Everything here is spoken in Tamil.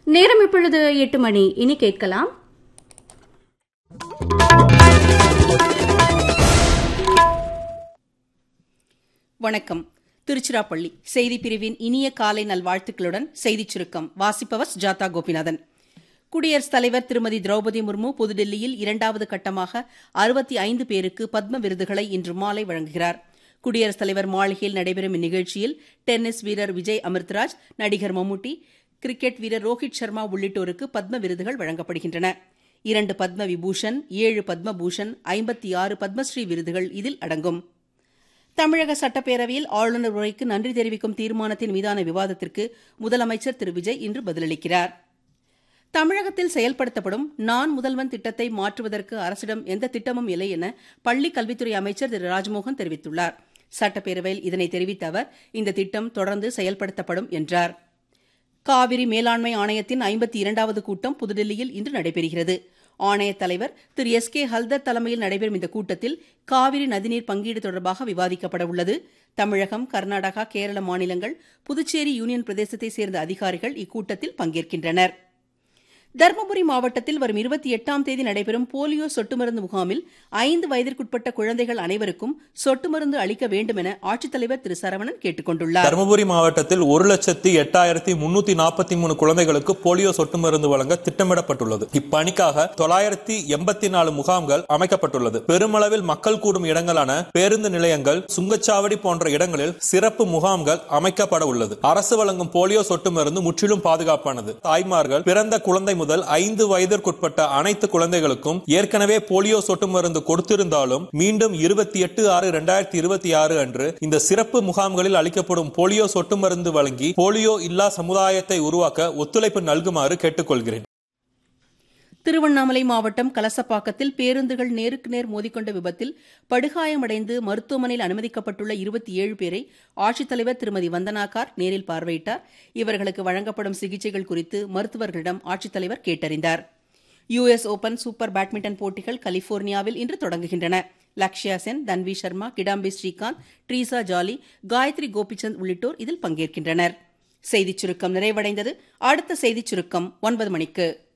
நேரம் இப்பொழுது எட்டு மணி இனி கேட்கலாம் வணக்கம் திருச்சிராப்பள்ளி செய்தி பிரிவின் இனிய காலை நல்வாழ்த்துக்களுடன் செய்திச் சுருக்கம் வாசிப்பவர் ஜாதா கோபிநாதன் குடியரசுத் தலைவர் திருமதி திரௌபதி முர்மு புதுடில்லியில் இரண்டாவது கட்டமாக அறுபத்தி ஐந்து பேருக்கு பத்ம விருதுகளை இன்று மாலை வழங்குகிறார் குடியரசுத் தலைவர் மாளிகையில் நடைபெறும் இந்நிகழ்ச்சியில் டென்னிஸ் வீரர் விஜய் அமிர்தராஜ் நடிகர் மம்முட்டி கிரிக்கெட் வீரர் ரோஹித் சர்மா உள்ளிட்டோருக்கு பத்ம விருதுகள் வழங்கப்படுகின்றன இரண்டு பத்ம விபூஷன் ஏழு பத்ம பூஷன் ஐம்பத்தி ஆறு பத்மஸ்ரீ விருதுகள் இதில் அடங்கும் தமிழக சட்டப்பேரவையில் ஆளுநர் உரைக்கு நன்றி தெரிவிக்கும் தீர்மானத்தின் மீதான விவாதத்திற்கு முதலமைச்சர் திரு விஜய் இன்று பதிலளிக்கிறார் தமிழகத்தில் செயல்படுத்தப்படும் நான் முதல்வன் திட்டத்தை மாற்றுவதற்கு அரசிடம் எந்த திட்டமும் இல்லை என பள்ளிக் கல்வித்துறை அமைச்சர் திரு ராஜ்மோகன் தெரிவித்துள்ளார் சட்டப்பேரவையில் இதனை தெரிவித்த அவர் இந்த திட்டம் தொடர்ந்து செயல்படுத்தப்படும் என்றார் காவிரி மேலாண்மை ஆணையத்தின் ஐம்பத்தி இரண்டாவது கூட்டம் புதுடில்லியில் இன்று நடைபெறுகிறது ஆணையத் தலைவர் திரு எஸ் கே ஹல்தர் தலைமையில் நடைபெறும் இந்த கூட்டத்தில் காவிரி நதிநீர் பங்கீடு தொடர்பாக விவாதிக்கப்பட உள்ளது தமிழகம் கர்நாடகா கேரள மாநிலங்கள் புதுச்சேரி யூனியன் பிரதேசத்தைச் சேர்ந்த அதிகாரிகள் இக்கூட்டத்தில் பங்கேற்கின்றனர் தருமபுரி மாவட்டத்தில் வரும் இருபத்தி எட்டாம் தேதி நடைபெறும் போலியோ சொட்டு மருந்து முகாமில் ஐந்து வயதிற்குட்பட்ட குழந்தைகள் அனைவருக்கும் சொட்டு மருந்து அளிக்க வேண்டும் என ஆட்சித்தலைவர் திரு சரவணன் கேட்டுக் கொண்டுள்ளார் தருமபுரி மாவட்டத்தில் ஒரு லட்சத்தி எட்டாயிரத்தி முன்னூத்தி நாற்பத்தி மூணு குழந்தைகளுக்கு போலியோ சொட்டு மருந்து வழங்க திட்டமிடப்பட்டுள்ளது இப்பணிக்காக தொள்ளாயிரத்தி எண்பத்தி நாலு முகாம்கள் அமைக்கப்பட்டுள்ளது பெருமளவில் மக்கள் கூடும் இடங்களான பேருந்து நிலையங்கள் சுங்கச்சாவடி போன்ற இடங்களில் சிறப்பு முகாம்கள் அமைக்கப்பட உள்ளது அரசு வழங்கும் போலியோ சொட்டு மருந்து முற்றிலும் பாதுகாப்பானது தாய்மார்கள் பிறந்த குழந்தை முதல் ஐந்து வயதிற்குட்பட்ட அனைத்து குழந்தைகளுக்கும் ஏற்கனவே போலியோ சொட்டு மருந்து கொடுத்திருந்தாலும் மீண்டும் இருபத்தி எட்டு ஆறு இரண்டாயிரத்தி இருபத்தி ஆறு அன்று இந்த சிறப்பு முகாம்களில் அளிக்கப்படும் போலியோ சொட்டு மருந்து வழங்கி போலியோ இல்லா சமுதாயத்தை உருவாக்க ஒத்துழைப்பு நல்குமாறு கேட்டுக்கொள்கிறேன் திருவண்ணாமலை மாவட்டம் கலசப்பாக்கத்தில் பேருந்துகள் நேருக்கு நேர் மோதிக்கொண்ட விபத்தில் படுகாயமடைந்து மருத்துவமனையில் அனுமதிக்கப்பட்டுள்ள இருபத்தி ஏழு பேரை ஆட்சித்தலைவர் திருமதி வந்தனாகார் நேரில் பார்வையிட்டார் இவர்களுக்கு வழங்கப்படும் சிகிச்சைகள் குறித்து மருத்துவர்களிடம் ஆட்சித்தலைவர் கேட்டறிந்தார் யுஎஸ் ஓபன் சூப்பர் பேட்மிண்டன் போட்டிகள் கலிபோர்னியாவில் இன்று தொடங்குகின்றன லக்ஷ்யா சென் தன்வி சர்மா கிடாம்பி ஸ்ரீகாந்த் ட்ரீசா ஜாலி காயத்ரி கோபிச்சந்த் உள்ளிட்டோர் இதில் பங்கேற்கின்றனர் செய்திச் சுருக்கம் நிறைவடைந்தது அடுத்த செய்திச் சுருக்கம் ஒன்பது மணிக்கு